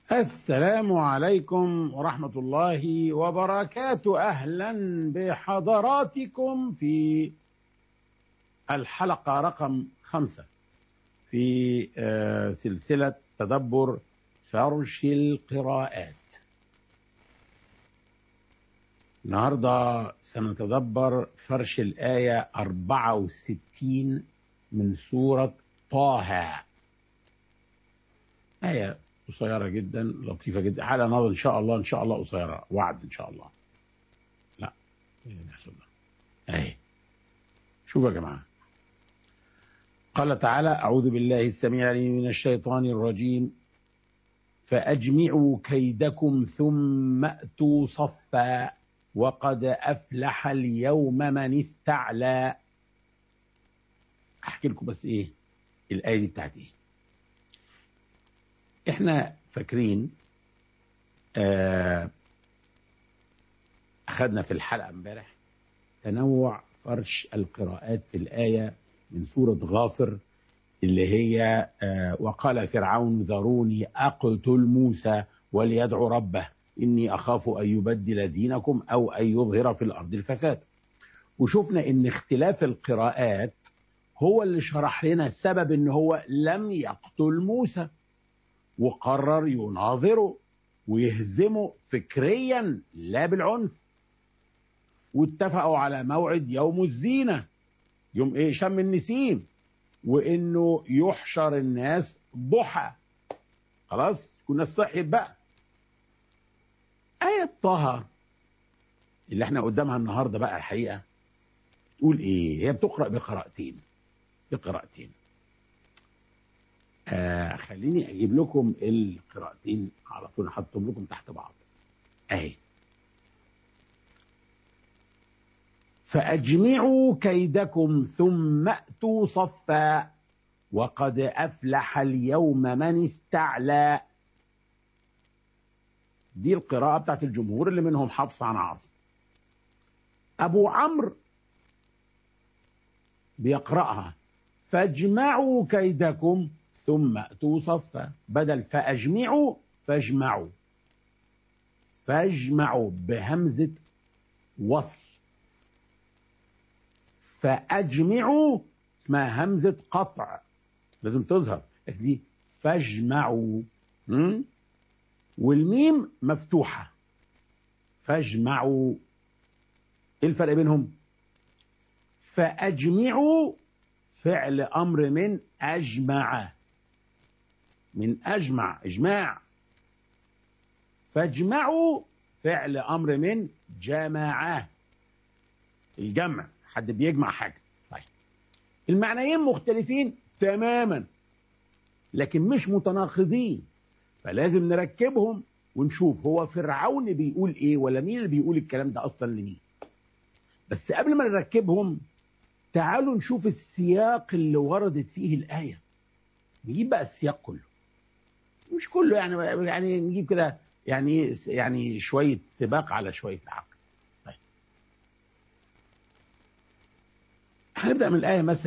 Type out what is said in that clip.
السلام عليكم ورحمة الله وبركاته أهلا بحضراتكم في الحلقة رقم خمسة في سلسلة تدبر فرش القراءات النهاردة سنتدبر فرش الآية 64 من سورة طه آية قصيرة جدا لطيفة جدا حالة نظر إن شاء الله إن شاء الله قصيرة وعد إن شاء الله لا إيه اللي بيحصل ده أهي شوفوا يا جماعة قال تعالى أعوذ بالله السميع العليم من الشيطان الرجيم فأجمعوا كيدكم ثم أتوا صفا وقد أفلح اليوم من استعلى أحكي لكم بس إيه الآية دي بتاعت إيه إحنا فاكرين آه أخذنا في الحلقة امبارح تنوع فرش القراءات في الآية من سورة غافر اللي هي آه وقال فرعون ذروني أقتل موسى وليدعو ربه إني أخاف أن يبدل دينكم أو أن يظهر في الأرض الفساد وشفنا إن اختلاف القراءات هو اللي شرح لنا السبب إن هو لم يقتل موسى وقرر يناظره ويهزمه فكريا لا بالعنف واتفقوا على موعد يوم الزينة يوم ايه شم النسيم وانه يحشر الناس ضحى خلاص كنا صحيت بقى آية طه اللي احنا قدامها النهارده بقى الحقيقة تقول ايه هي بتقرأ بقراءتين بقراءتين آه خليني اجيب لكم القراءتين على طول احطهم لكم تحت بعض اهي فاجمعوا كيدكم ثم اتوا صفا وقد افلح اليوم من استعلى دي القراءة بتاعت الجمهور اللي منهم حفص عن عاصم أبو عمرو بيقرأها فاجمعوا كيدكم ثم أتوا صفا بدل فأجمعوا فاجمعوا فاجمعوا بهمزة وصل فأجمعوا اسمها همزة قطع لازم تظهر دي فاجمعوا والميم مفتوحة فاجمعوا ايه الفرق بينهم فأجمعوا فعل أمر من أجمع من أجمع إجماع فاجمعوا فعل أمر من جماعة الجمع حد بيجمع حاجة طيب المعنيين مختلفين تماما لكن مش متناقضين فلازم نركبهم ونشوف هو فرعون بيقول ايه ولا مين اللي بيقول الكلام ده اصلا لمين بس قبل ما نركبهم تعالوا نشوف السياق اللي وردت فيه الآية نجيب بقى السياق كله مش كله يعني يعني نجيب كده يعني يعني شوية سباق على شوية عقل طيب هنبدأ من الآية مثلا